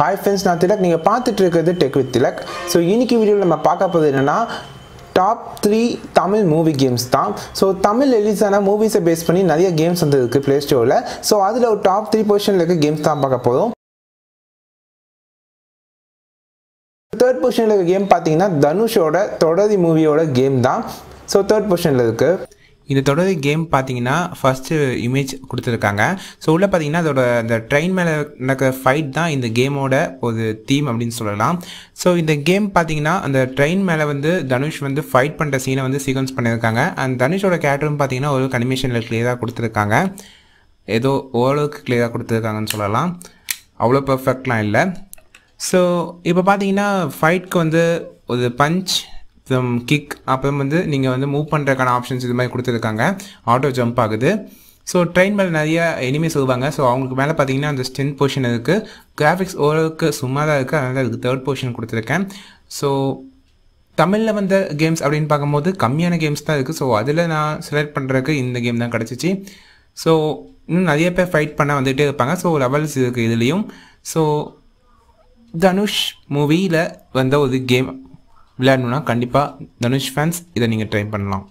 hi friends நான் திலக் நீங்கள் பார்த்துட்டு இருக்கிறது டெக் வித் திலக் ஸோ இன்னைக்கு வீடியோவில் நம்ம பார்க்க போகிறது என்னென்னா top three Tamil movie games தான் ஸோ தமிழ் ரிலீஸான மூவிஸை பேஸ் பண்ணி நிறைய கேம்ஸ் வந்து இருக்குது ப்ளே ஸ்டோரில் ஸோ அதில் ஒரு டாப் த்ரீ பொசிஷனில் இருக்க கேம்ஸ் தான் பார்க்க போதும் தேர்ட் பொசிஷனில் இருக்க கேம் பார்த்தீங்கன்னா தனுஷோட தொடரி மூவியோட கேம் தான் ஸோ தேர்ட் பொசிஷனில் இருக்குது இந்த தொடர் கேம் பார்த்தீங்கன்னா ஃபஸ்ட்டு இமேஜ் கொடுத்துருக்காங்க ஸோ உள்ளே பார்த்தீங்கன்னா அதோட அந்த ட்ரெயின் மேலே நடக்கிற ஃபைட் தான் இந்த கேமோட ஒரு தீம் அப்படின்னு சொல்லலாம் ஸோ இந்த கேம் பார்த்தீங்கன்னா அந்த ட்ரெயின் மேலே வந்து தனுஷ் வந்து ஃபைட் பண்ணுற சீனை வந்து சீக்வன்ஸ் பண்ணியிருக்காங்க அண்ட் தனுஷோட கேரக்டரும் பார்த்தீங்கன்னா ஒரு அனிமேஷனில் கிளியராக கொடுத்துருக்காங்க ஏதோ ஓரளவுக்கு கிளியராக கொடுத்துருக்காங்கன்னு சொல்லலாம் அவ்வளோ பர்ஃபெக்ட்லாம் இல்லை ஸோ இப்போ பார்த்தீங்கன்னா ஃபைட்க்கு வந்து ஒரு பஞ்ச் கிக் அப்புறம் வந்து நீங்கள் வந்து மூவ் பண்ணுறதுக்கான ஆப்ஷன்ஸ் இது மாதிரி கொடுத்துருக்காங்க ஆட்டோ ஜம்ப் ஆகுது ஸோ ட்ரெயின் மேலே நிறைய எனிமீஸ் வருவாங்க ஸோ அவங்களுக்கு மேலே பார்த்தீங்கன்னா அந்த ஸ்டென்த் பொசிஷன் இருக்குது கிராஃபிக்ஸ் ஓரளவுக்கு சும்மா தான் இருக்குது அதனால் அதுக்கு தேர்ட் பொசிஷன் கொடுத்துருக்கேன் ஸோ தமிழில் வந்த கேம்ஸ் அப்படின்னு பார்க்கும்போது கம்மியான கேம்ஸ் தான் இருக்குது ஸோ அதில் நான் செலக்ட் பண்ணுறதுக்கு இந்த கேம் தான் கிடச்சிச்சு ஸோ இன்னும் நிறைய பேர் ஃபைட் பண்ண வந்துகிட்டே இருப்பாங்க ஸோ லெவல்ஸ் இருக்குது இதுலேயும் ஸோ தனுஷ் மூவியில் வந்த ஒரு கேம் விளையாடணுன்னா கண்டிப்பாக தனுஷ் ஃபேன்ஸ் இதை நீங்கள் ட்ரை பண்ணலாம்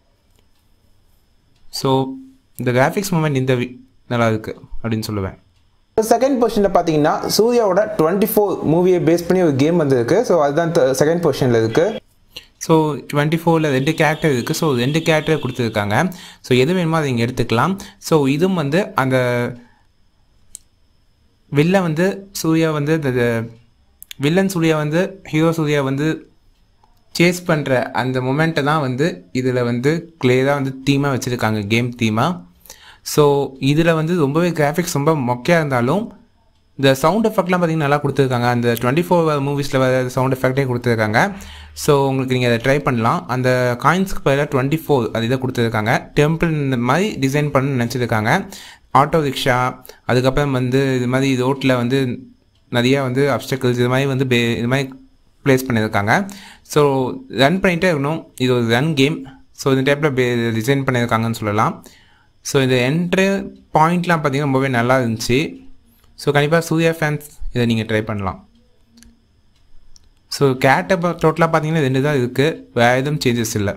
ஸோ இந்த கிராஃபிக்ஸ் மூமெண்ட் இந்த வி- நல்லா இருக்குது அப்படின்னு சொல்லுவேன் செகண்ட் பொசிஷனில் பார்த்தீங்கன்னா சூர்யாவோட டுவெண்ட்டி ஃபோர் மூவியை பேஸ் பண்ணி ஒரு கேம் வந்திருக்கு ஸோ அதுதான் செகண்ட் பொசிஷனில் இருக்குது ஸோ டுவெண்ட்டி ஃபோரில் ரெண்டு கேரக்டர் இருக்குது ஸோ ரெண்டு கேரக்டர் கொடுத்துருக்காங்க ஸோ எது வேணுமோ அதை இங்கே எடுத்துக்கலாம் ஸோ இதுவும் வந்து அந்த வில்லன் வந்து சூர்யா வந்து இந்த வில்லன் சூர்யா வந்து ஹீரோ சூர்யா வந்து சேஸ் பண்ணுற அந்த மொமெண்ட்டை தான் வந்து இதில் வந்து கிளியராக வந்து தீமாக வச்சுருக்காங்க கேம் தீமாக ஸோ இதில் வந்து ரொம்பவே கிராஃபிக்ஸ் ரொம்ப மொக்கையாக இருந்தாலும் இந்த சவுண்ட் எஃபெக்ட்லாம் பார்த்தீங்கன்னா நல்லா கொடுத்துருக்காங்க அந்த டுவெண்ட்டி ஃபோர் மூவிஸில் வர சவுண்ட் எஃபெக்டே கொடுத்துருக்காங்க ஸோ உங்களுக்கு நீங்கள் அதை ட்ரை பண்ணலாம் அந்த காயின்ஸ்க்கு பதிலாக டுவெண்ட்டி ஃபோர் அது இதை கொடுத்துருக்காங்க டெம்பிள் இந்த மாதிரி டிசைன் பண்ண நினச்சிருக்காங்க ஆட்டோ ரிக்ஷா அதுக்கப்புறம் வந்து இது மாதிரி ரோட்டில் வந்து நிறையா வந்து அப்டக்கிள்ஸ் இது மாதிரி வந்து பே இது மாதிரி ப்ளேஸ் பண்ணியிருக்காங்க ஸோ ரன் பண்ணிகிட்டே இருக்கணும் இது ஒரு ரன் கேம் ஸோ இந்த டைப்பில் டிசைன் பண்ணியிருக்காங்கன்னு சொல்லலாம் ஸோ இந்த என்ட்ரு பாயிண்ட்லாம் பார்த்தீங்கன்னா ரொம்பவே நல்லா இருந்துச்சு ஸோ கண்டிப்பாக சூர்யா ஃபேன்ஸ் இதை நீங்கள் ட்ரை பண்ணலாம் ஸோ கேட்டை டோட்டலாக பார்த்தீங்கன்னா ரெண்டு தான் இருக்குது வேறு எதுவும் சேஞ்சஸ் இல்லை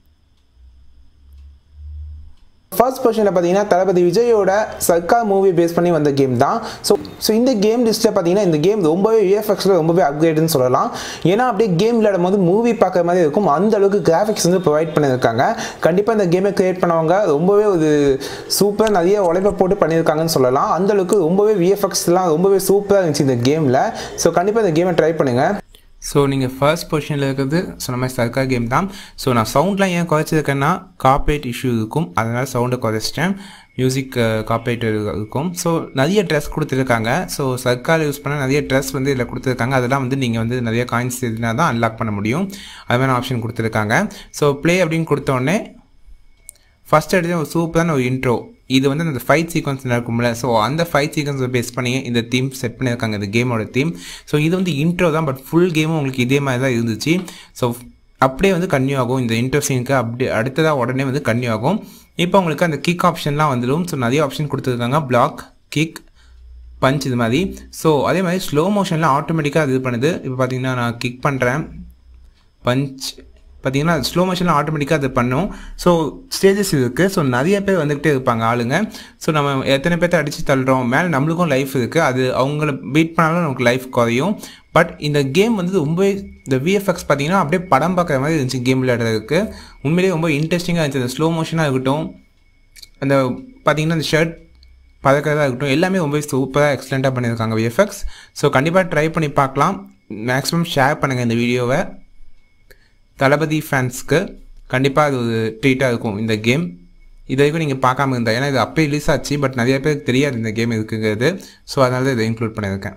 ஃபர்ஸ்ட் பொசிஷனில் பார்த்தீங்கன்னா தளபதி விஜயோட சர்க்கார் மூவி பேஸ் பண்ணி வந்த கேம் தான் ஸோ ஸோ இந்த கேம் லிஸ்ட்டில் பார்த்தீங்கன்னா இந்த கேம் ரொம்பவே விஎஃப்எக்ஸில் ரொம்பவே அப்கிரேடுன்னு சொல்லலாம் ஏன்னா அப்படியே கேம் விளையாடும் போது மூவி பார்க்குற மாதிரி இருக்கும் அந்த அளவுக்கு கிராஃபிக்ஸ் வந்து ப்ரொவைட் பண்ணியிருக்காங்க கண்டிப்பாக இந்த கேமை கிரியேட் பண்ணவங்க ரொம்பவே ஒரு சூப்பர் நிறைய உழைப்பை போட்டு பண்ணியிருக்காங்கன்னு சொல்லலாம் அந்த அளவுக்கு ரொம்பவே விஎஃப்எக்ஸ்லாம் ரொம்பவே சூப்பராக இருந்துச்சு இந்த கேமில் ஸோ கண்டிப்பாக இந்த கேமை ட்ரை பண்ணுங்கள் ஸோ நீங்கள் ஃபர்ஸ்ட் பொசிஷனில் இருக்கிறது சொன்ன மாதிரி சர்க்கார் கேம் தான் ஸோ நான் சவுண்ட்லாம் ஏன் குறைச்சிருக்கேன்னா காப்பரேட் இஷ்யூ இருக்கும் அதனால் சவுண்டை குறைச்சிட்டேன் மியூசிக் காப்பரேட் இருக்கும் ஸோ நிறைய ட்ரெஸ் கொடுத்துருக்காங்க ஸோ சர்க்கார் யூஸ் பண்ண நிறைய ட்ரெஸ் வந்து இதில் கொடுத்துருக்காங்க அதெல்லாம் வந்து நீங்கள் வந்து நிறைய காயின்ஸ் இருந்தால் தான் அன்லாக் பண்ண முடியும் அது மாதிரி ஆப்ஷன் கொடுத்துருக்காங்க ஸோ ப்ளே அப்படின்னு கொடுத்த உடனே ஃபஸ்ட் எடுத்து ஒரு சூப்பரான ஒரு இன்ட்ரோ இது வந்து அந்த ஃபைட் சீக்வன்ஸ் நடக்கும்ல ஸோ அந்த ஃபைட் சீக்வன்ஸை பேஸ் பண்ணி இந்த தீம் செட் பண்ணியிருக்காங்க இந்த கேமோட தீம் ஸோ இது வந்து இன்ட்ரோ தான் பட் ஃபுல் கேமும் உங்களுக்கு இதே மாதிரி தான் இருந்துச்சு ஸோ அப்படியே வந்து கன்யூ ஆகும் இந்த இன்ட்ரோ சீனுக்கு அப்படி அடுத்ததாக உடனே வந்து கன்யூ ஆகும் இப்போ உங்களுக்கு அந்த கிக் ஆப்ஷன்லாம் வந்துடும் ஸோ நிறைய ஆப்ஷன் கொடுத்துருக்காங்க பிளாக் கிக் பஞ்ச் இது மாதிரி ஸோ அதே மாதிரி ஸ்லோ மோஷனில் ஆட்டோமேட்டிக்காக அது இது பண்ணுது இப்போ பார்த்தீங்கன்னா நான் கிக் பண்ணுறேன் பஞ்ச் பார்த்தீங்கன்னா ஸ்லோ மோஷனில் ஆட்டோமேட்டிக்காக அது பண்ணும் ஸோ ஸ்டேஜஸ் இருக்குது ஸோ நிறைய பேர் வந்துக்கிட்டே இருப்பாங்க ஆளுங்க ஸோ நம்ம எத்தனை பேர்த்த அடித்து தள்ளுறோம் மேலே நம்மளுக்கும் லைஃப் இருக்குது அது அவங்கள பீட் பண்ணாலும் நமக்கு லைஃப் குறையும் பட் இந்த கேம் வந்து ரொம்ப இந்த விஎஃப்எக்ஸ் பார்த்தீங்கன்னா அப்படியே படம் பார்க்குற மாதிரி இருந்துச்சு கேம் விளையாடுறதுக்கு உண்மையிலேயே ரொம்ப இன்ட்ரெஸ்டிங்காக இருந்துச்சு அந்த ஸ்லோ மோஷனாக இருக்கட்டும் அந்த பார்த்தீங்கன்னா அந்த ஷர்ட் பதக்கிறதா இருக்கட்டும் எல்லாமே ரொம்ப சூப்பராக எக்ஸலண்ட்டாக பண்ணியிருக்காங்க விஎஃப்எக்ஸ் ஸோ கண்டிப்பாக ட்ரை பண்ணி பார்க்கலாம் மேக்ஸிமம் ஷேர் பண்ணுங்கள் இந்த வீடியோவை தளபதி ஃபேன்ஸ்க்கு கண்டிப்பாக அது ஒரு ட்ரீட்டாக இருக்கும் இந்த கேம் இது வரைக்கும் நீங்கள் பார்க்காம இருந்தால் ஏன்னா இது அப்போ ரிலீஸ் ஆச்சு பட் நிறைய பேருக்கு தெரியாது இந்த கேம் இருக்குங்கிறது ஸோ அதனால தான் இதை இன்க்ளூட் பண்ணியிருக்கேன்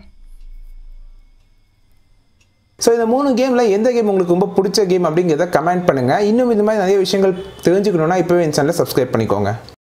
ஸோ இந்த மூணு கேமில் எந்த கேம் உங்களுக்கு ரொம்ப பிடிச்ச கேம் அப்படிங்கிறத கமெண்ட் பண்ணுங்கள் இன்னும் இந்த மாதிரி நிறைய விஷயங்கள் தெரிஞ்சுக்கணுன்னா இப்போவே என் சேனலை சப்ஸ்கிரைப் பண்ணிக்கோங்க